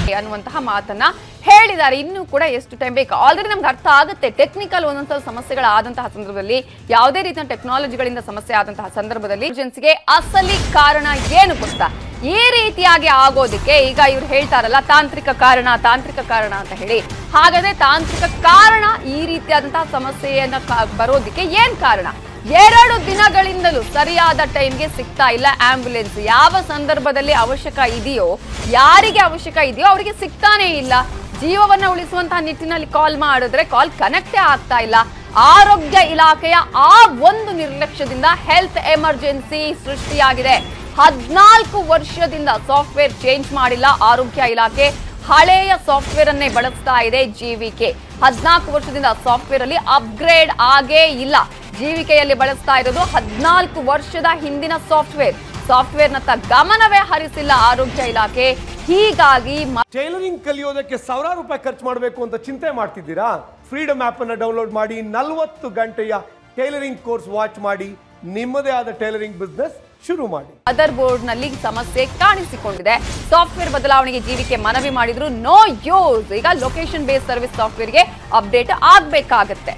ಅನ್ನುವಂತಹ ಮಾತನ್ನ ಹೇಳಿದ್ದಾರೆ ಇನ್ನೂ ಕೂಡ ಎಷ್ಟು ಟೈಮ್ ಬೇಕು ಆಲ್ರೆಡಿ ನಮ್ಗೆ ಅರ್ಥ ಆಗುತ್ತೆ ಟೆಕ್ನಿಕಲ್ ಒಂದೊಂದ್ಸಲ ಸಮಸ್ಯೆಗಳಾದಂತಹ ಸಂದರ್ಭದಲ್ಲಿ ಯಾವುದೇ ರೀತಿಯ ಟೆಕ್ನಾಲಜಿಗಳಿಂದ ಸಮಸ್ಯೆ ಆದಂತಹ ಸಂದರ್ಭದಲ್ಲಿ ಎಮರ್ಜೆನ್ಸಿಗೆ ಅಸಲಿ ಕಾರಣ ಏನು ಗೊತ್ತಾ ಈ ರೀತಿಯಾಗಿ ಆಗೋದಕ್ಕೆ ಈಗ ಇವ್ರು ಹೇಳ್ತಾರಲ್ಲ ತಾಂತ್ರಿಕ ಕಾರಣ ತಾಂತ್ರಿಕ ಕಾರಣ ಅಂತ ಹೇಳಿ ಹಾಗಾದ್ರೆ ತಾಂತ್ರಿಕ ಕಾರಣ ಈ ರೀತಿಯಾದಂತಹ ಸಮಸ್ಯೆಯನ್ನ ಕ- ಬರೋದಕ್ಕೆ ಏನ್ ಕಾರಣ ಎರಡು ದಿನಗಳಿಂದಲೂ ಸರಿಯಾದ ಟೈಮ್ಗೆ ಸಿಗ್ತಾ ಇಲ್ಲ ಆಂಬ್ಯುಲೆನ್ಸ್ ಯಾವ ಸಂದರ್ಭದಲ್ಲಿ ಅವಶ್ಯಕ ಇದೆಯೋ ಯಾರಿಗೆ ಅವಶ್ಯಕ ಇದೆಯೋ ಅವರಿಗೆ ಸಿಗ್ತಾನೇ ಇಲ್ಲ ಜೀವವನ್ನ ಉಳಿಸುವಂತಹ ನಿಟ್ಟಿನಲ್ಲಿ ಕಾಲ್ ಮಾಡಿದ್ರೆ ಕಾಲ್ ಕನೆಕ್ಟೇ ಆಗ್ತಾ ಇಲ್ಲ ಆರೋಗ್ಯ ಇಲಾಖೆಯ ಆ ಒಂದು ನಿರ್ಲಕ್ಷ್ಯದಿಂದ ಹೆಲ್ತ್ ಎಮರ್ಜೆನ್ಸಿ ಸೃಷ್ಟಿಯಾಗಿದೆ ಹದ್ನಾಲ್ಕು ವರ್ಷದಿಂದ ಸಾಫ್ಟ್ವೇರ್ ಚೇಂಜ್ ಮಾಡಿಲ್ಲ ಆರೋಗ್ಯ ಇಲಾಖೆ ಹಳೆಯ ಸಾಫ್ಟ್ವೇರ್ ಅನ್ನೇ ಬಳಸ್ತಾ ಇದೆ ಜೀವಿಕೆ ಹದ್ನಾಲ್ಕು ವರ್ಷದಿಂದ ಸಾಫ್ಟ್ವೇರ್ ಅಲ್ಲಿ ಅಪ್ಗ್ರೇಡ್ ಆಗೇ ಇಲ್ಲ ಜೀವಿಕೆಯಲ್ಲಿ ಬಳಸ್ತಾ ಇರೋದು ಹದ್ನಾಲ್ಕು ವರ್ಷದ ಹಿಂದಿನ ಸಾಫ್ಟ್ವೇರ್ ಸಾಫ್ಟ್ವೇರ್ನತ್ತ ಗಮನವೇ ಹರಿಸಿಲ್ಲ ಆರೋಗ್ಯ ಇಲಾಖೆ ಹೀಗಾಗಿ ಮ- ಟೈಲರಿಂಗ್ ಕಲಿಯೋದಕ್ಕೆ ಸಾವಿರಾರು ರೂಪಾಯಿ ಖರ್ಚು ಮಾಡಬೇಕು ಅಂತ ಚಿಂತೆ ಮಾಡ್ತಿದ್ದೀರಾ ಫ್ರೀಡಮ್ ಆಪ್ ಅನ್ನು ಡೌನ್ಲೋಡ್ ಮಾಡಿ ನಲವತ್ತು ಗಂಟೆಯ ಟೈಲರಿಂಗ್ ಕೋರ್ಸ್ ವಾಚ್ ಮಾಡಿ ನಿಮ್ಮದೇ ಆದ ಟೈಲರಿಂಗ್ ಬಿಸ್ನೆಸ್ ಶುರು ಮಾಡಿ ಮದರ್ ಬೋರ್ಡ್ ನಲ್ಲಿ ಸಮಸ್ಯೆ ಕಾಣಿಸಿಕೊಂಡಿದೆ ಸಾಫ್ಟ್ವೇರ್ ಬದಲಾವಣೆಗೆ ಜೀವಿಕೆ ಮನವಿ ಮಾಡಿದ್ರು ನೋ ಯೂಸ್ ಈಗ ಲೊಕೇಶನ್ ಬೇಸ್ ಸರ್ವಿಸ್ ಸಾಫ್ಟ್ವೇರ್ಗೆ ಅಪ್ಡೇಟ್ ಆಗ್ಬೇಕಾಗತ್ತೆ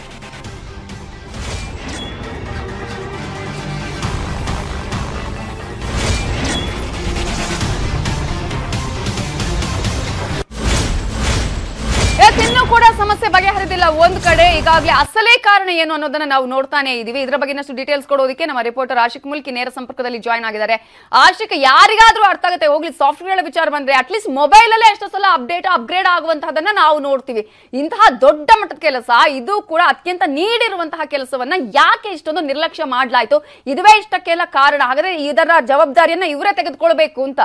ಎಸ್, ಇನ್ನೂ ಕೂಡ ಸಮಸ್ಯೆ ಬಗೆಹರಿದಿಲ್ಲ ಒಂದ್ ಕಡೆ ಈಗಾಗಲೇ ಅಸಲೇ ಕಾರಣ ಏನು ಅನ್ನೋದನ್ನ ನಾವು ನೋಡ್ತಾನೆ ಇದೀವಿ ಇದರ ಬಗ್ಗೆ ಇನ್ನಷ್ಟು ಡೀಟೇಲ್ಸ್ ಕೊಡೋದಕ್ಕೆ ನಮ್ಮ ರಿಪೋರ್ಟರ್ ಆಶಿಕ್ ಮುಲ್ಕಿ ನೇರ ಸಂಪರ್ಕದಲ್ಲಿ ಜಾಯ್ನ್ ಆಗಿದ್ದಾರೆ ಆಶಿಕ್ ಯಾರಿಗಾದ್ರೂ ಅರ್ಥ ಆಗುತ್ತೆ ಹೋಗ್ಲಿ ಸಾಫ್ಟ್ವೇರ್ ವಿಚಾರ ಬಂದ್ರೆ ಅಟ್ಲೀಸ್ಟ್ ಮೊಬೈಲ್ ಅಲ್ಲೇ ಎಷ್ಟೋ ಸಲ ಅಪ್ಡೇಟ್ ಅಪ್ಗ್ರೇಡ್ ಆಗುವಂತಹದನ್ನ ನಾವು ನೋಡ್ತೀವಿ ಇಂತಹ ದೊಡ್ಡ ಮಟ್ಟದ ಕೆಲಸ ಇದು ಕೂಡ ಅತ್ಯಂತ ನೀಡಿರುವಂತಹ ಕೆಲಸವನ್ನ ಯಾಕೆ ಇಷ್ಟೊಂದು ನಿರ್ಲಕ್ಷ್ಯ ಮಾಡ್ಲಾಯ್ತು ಇದುವೇ ಇಷ್ಟಕ್ಕೆಲ್ಲ ಕಾರಣ ಹಾಗಾದ್ರೆ ಇದರ ಜವಾಬ್ದಾರಿಯನ್ನ ಇವರೇ ತೆಗೆದುಕೊಳ್ಬೇಕು ಅಂತ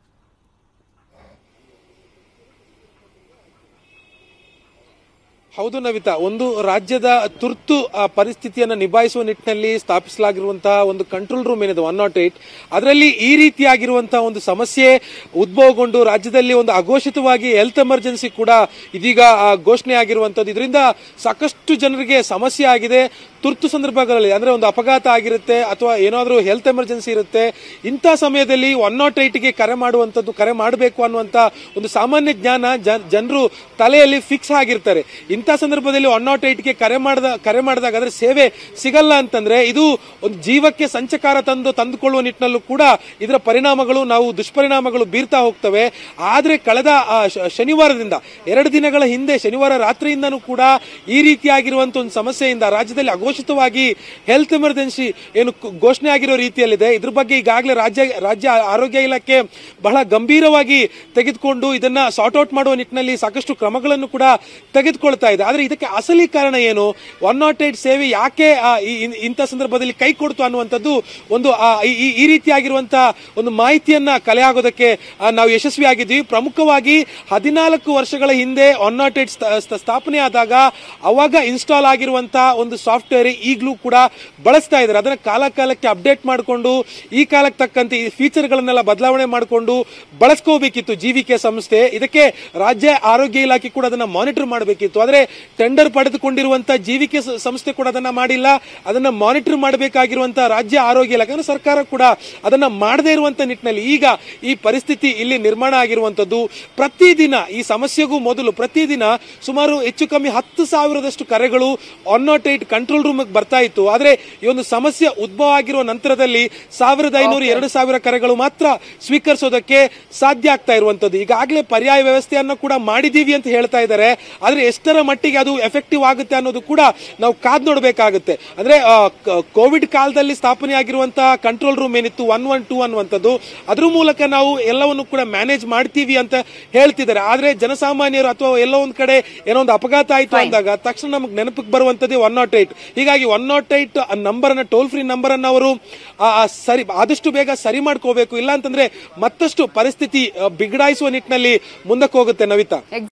ಹೌದು ನವಿತಾ ಒಂದು ರಾಜ್ಯದ ತುರ್ತು ಆ, ಪರಿಸ್ಥಿತಿಯನ್ನು ನಿಭಾಯಿಸುವ ನಿಟ್ಟಿನಲ್ಲಿ ಸ್ಥಾಪಿಸಲಾಗಿರುವಂತಹ ಒಂದು ಕಂಟ್ರೋಲ್ ರೂಮ್ ಏನಿದೆ ಒನ್ ನಾಟ್ ಏಟ್ ಅದರಲ್ಲಿ ಈ ರೀತಿಯಾಗಿರುವಂತಹ ಒಂದು ಸಮಸ್ಯೆ ಉದ್ಭವಗೊಂಡು ರಾಜ್ಯದಲ್ಲಿ ಒಂದು ಅಘೋಷಿತವಾಗಿ ಹೆಲ್ತ್ ಎಮರ್ಜೆನ್ಸಿ ಕೂಡ ಇದೀಗ ಆ, ಘೋಷಣೆ ಆಗಿರುವಂತದ್ದು ಇದರಿಂದ ಸಾಕಷ್ಟು ಜನರಿಗೆ ಸಮಸ್ಯೆ ಆಗಿದೆ ತುರ್ತು ಸಂದರ್ಭಗಳಲ್ಲಿ ಅಂದ್ರೆ ಒಂದು ಅಪಘಾತ ಆಗಿರುತ್ತೆ ಅಥವಾ ಏನಾದರೂ ಹೆಲ್ತ್ ಎಮರ್ಜೆನ್ಸಿ ಇರುತ್ತೆ ಇಂಥ ಸಮಯದಲ್ಲಿ ಒನ್ ನಾಟ್ ಏಟ್ಗೆ ಕರೆ ಮಾಡುವಂಥದ್ದು ಕರೆ ಮಾಡಬೇಕು ಅನ್ನುವಂಥ ಒಂದು ಸಾಮಾನ್ಯ ಜ್ಞಾನ ಜನರು ತಲೆಯಲ್ಲಿ ಫಿಕ್ಸ್ ಆಗಿರ್ತಾರೆ ಇಂಥ ಸಂದರ್ಭದಲ್ಲಿ ಒನ್ ನಾಟ್ ಏಟ್ಗೆ ಕರೆ ಮಾಡಿದ ಕರೆ ಮಾಡಿದಾಗ ಅದ್ರ ಸೇವೆ ಸಿಗಲ್ಲ ಅಂತಂದ್ರೆ ಇದು ಒಂದು ಜೀವಕ್ಕೆ ಸಂಚಕಾರ ತಂದು ತಂದುಕೊಳ್ಳುವ ನಿಟ್ಟಿನಲ್ಲೂ ಕೂಡ ಇದರ ಪರಿಣಾಮಗಳು ನಾವು ದುಷ್ಪರಿಣಾಮಗಳು ಬೀರ್ತಾ ಹೋಗ್ತವೆ ಆದ್ರೆ ಕಳೆದ ಆ, ಶ- ಶನಿವಾರದಿಂದ ಎರಡು ದಿನಗಳ ಹಿಂದೆ ಶನಿವಾರ ರಾತ್ರಿಯಿಂದನೂ ಕೂಡ ಈ ರೀತಿಯಾಗಿರುವಂತ ಒಂದು ಸಮಸ್ಯೆಯಿಂದ ರಾಜ್ಯದಲ್ಲಿ ಅಘೋಷಿತವಾಗಿ ಹೆಲ್ತ್ ಎಮರ್ಜೆನ್ಸಿ ಏನು ಕು- ಘೋಷಣೆ ಆಗಿರೋ ರೀತಿಯಲ್ಲಿದೆ ಇದ್ರ ಬಗ್ಗೆ ಈಗಾಗಲೇ ರಾಜ್ಯ ರಾಜ್ಯ ಆರೋಗ್ಯ ಇಲಾಖೆ ಬಹಳ ಗಂಭೀರವಾಗಿ ತೆಗೆದುಕೊಂಡು ಇದನ್ನ ಸಾರ್ಟ್ ಔಟ್ ಮಾಡುವ ನಿಟ್ಟಿನಲ್ಲಿ ಸಾಕಷ್ಟು ಕ್ರಮಗಳನ್ನು ಕೂಡ ತೆಗೆದುಕೊಳ್ತಾ ಇದೆ ಆದ್ರೆ ಇದಕ್ಕೆ ಅಸಲಿ ಕಾರಣ ಏನು ಒನ್ ನಾಟ್ ಏಟ್ ಸೇವೆ ಯಾಕೆ ಆ, ಈ- ಇನ್- ಇಂಥ ಸಂದರ್ಭದಲ್ಲಿ ಕೈ ಕೊಡ್ತು ಅನ್ನುವಂಥದ್ದು ಒಂದು ಆ, ಈ- ಈ- ಈ ರೀತಿಯಾಗಿರುವಂತಹ ಒಂದು ಮಾಹಿತಿಯನ್ನ ಕಲೆ ಆಗೋದಕ್ಕೆ ಆ, ನಾವು ಯಶಸ್ವಿಯಾಗಿದ್ವಿ ಪ್ರಮುಖವಾಗಿ ಹದಿನಾಲ್ಕು ವರ್ಷಗಳ ಹಿಂದೆ ಒನ್ ನಾಟ್ ಏಟ್ ಸ್ಥಾಪನೆ ಆದಾಗ ಅವಾಗ ಇನ್ಸ್ಟಾಲ್ ಆಗಿರುವಂತಹ ಒಂದು ಸಾಫ್ಟ್ವೇರ್ ಈಗಲೂ ಕೂಡ ಬಳಸ್ತಾ ಇದ್ದಾರೆ ಅದನ್ನ ಕಾಲ ಕಾಲಕ್ಕೆ ಅಪ್ಡೇಟ್ ಮಾಡಿಕೊಂಡು ಈ ಕಾಲಕ್ಕೆ ತಕ್ಕಂತೆ ಈ ಫೀಚರ್ಗಳನ್ನೆಲ್ಲ ಬದಲಾವಣೆ ಮಾಡಿಕೊಂಡು ಬಳಸ್ಕೋಬೇಕಿತ್ತು ಜೀವಿಕೆ ಸಂಸ್ಥೆ ಇದಕ್ಕೆ ರಾಜ್ಯ ಆರೋಗ್ಯ ಇಲಾಖೆ ಕೂಡ ಅದನ್ನ ಮಾನಿಟರ್ ಮಾಡಬೇಕಿತ್ತು ಆದ್ರೆ ಟೆಂಡರ್ ಪಡೆದುಕೊಂಡಿರುವಂತಹ ಜೀವಿಕೆ ಸ- ಸಂಸ್ಥೆ ಕೂಡ ಅದನ್ನ ಮಾಡಿಲ್ಲ ಅದನ್ನ ಮಾನಿಟರ್ ಮಾಡಬೇಕಾಗಿರುವಂತಹ ರಾಜ್ಯ ಆರೋಗ್ಯ ಇಲಾಖೆ ಅಂದ್ರೆ ಸರ್ಕಾರ ಕೂಡ ಅದನ್ನ ಮಾಡದೇ ಇರುವಂತ ನಿಟ್ಟಿನಲ್ಲಿ ಈಗ ಈ ಪರಿಸ್ಥಿತಿ ಇಲ್ಲಿ ನಿರ್ಮಾಣ ಆಗಿರುವಂತದ್ದು ಪ್ರತಿದಿನ ಈ ಸಮಸ್ಯೆಗೂ ಮೊದಲು ಪ್ರತಿದಿನ ಸುಮಾರು ಹೆಚ್ಚು ಕಮ್ಮಿ ಹತ್ತು ಸಾವಿರದಷ್ಟು ಕರೆಗಳು one not eight control room ಬರ್ತಾ ಇತ್ತು ಆದ್ರೆ ಈ ಒಂದು ಸಮಸ್ಯೆ ಉದ್ಭವ ಆಗಿರುವ ನಂತರದಲ್ಲಿ ಸಾವಿರದ ಐನೂರು ಎರಡು ಸಾವಿರ ಕರೆಗಳು ಮಾತ್ರ ಸ್ವೀಕರಿಸೋದಕ್ಕೆ ಸಾಧ್ಯ ಆಗ್ತಾ ಇರುವಂತದ್ದು ಈಗಾಗಲೇ ಪರ್ಯಾಯ ವ್ಯವಸ್ಥೆಯನ್ನ ಕೂಡ ಮಾಡಿದೀವಿ ಅಂತ ಹೇಳ್ತಾ ಇದ್ದಾರೆ ಆದ್ರೆ ಎಷ್ಟರ ಮಟ್ಟಿಗೆ ಅದು ಎಫೆಕ್ಟಿವ್ ಆಗುತ್ತೆ ಅನ್ನೋದು ಕೂಡ ನಾವು ಕಾದ್ ನೋಡಬೇಕಾಗುತ್ತೆ ಅಂದ್ರೆ ಆ, ಕ- ಕೋವಿಡ್ ಕಾಲದಲ್ಲಿ ಸ್ಥಾಪನೆ ಆಗಿರುವಂತಹ ಕಂಟ್ರೋಲ್ ರೂಮ್ ಏನಿತ್ತು ಒನ್ ಒನ್ ಟೂ ಅನ್ನುವಂಥದ್ದು ಅದ್ರ ಮೂಲಕ ನಾವು ಎಲ್ಲವನ್ನು ಕೂಡ ಮ್ಯಾನೇಜ್ ಮಾಡ್ತೀವಿ ಅಂತ ಹೇಳ್ತಿದ್ದಾರೆ ಆದ್ರೆ ಜನಸಾಮಾನ್ಯರು ಅಥವಾ ಎಲ್ಲೋ ಒಂದ್ ಕಡೆ ಏನೋ ಒಂದು ಅಪಘಾತ ಆಯ್ತು ಅಂದಾಗ ತಕ್ಷಣ ನಮಗೆ ನೆನಪಿಗೆ ಬರುವಂತದ್ದೇ ಒನ್ ನಾಟ್ ಏಟ್ ಹೀಗಾಗಿ ಒನ್ ನಾಟ್ ಏಟ್ ನಂಬರ್ ಅನ್ನ ಟೋಲ್ ಫ್ರೀ ನಂಬರ್ ಅನ್ನ ಅವರು ಆ, ಆ, ಸರಿ ಆದಷ್ಟು ಬೇಗ ಸರಿ ಮಾಡ್ಕೋಬೇಕು ಇಲ್ಲ ಅಂತಂದ್ರೆ ಮತ್ತಷ್ಟು ಪರಿಸ್ಥಿತಿ ಆ, ಬಿಗಡಾಯಿಸುವ ನಿಟ್ಟಿನಲ್ಲಿ ಮುಂದಕ್ಕೆ ಹೋಗುತ್ತೆ ನವಿತಾ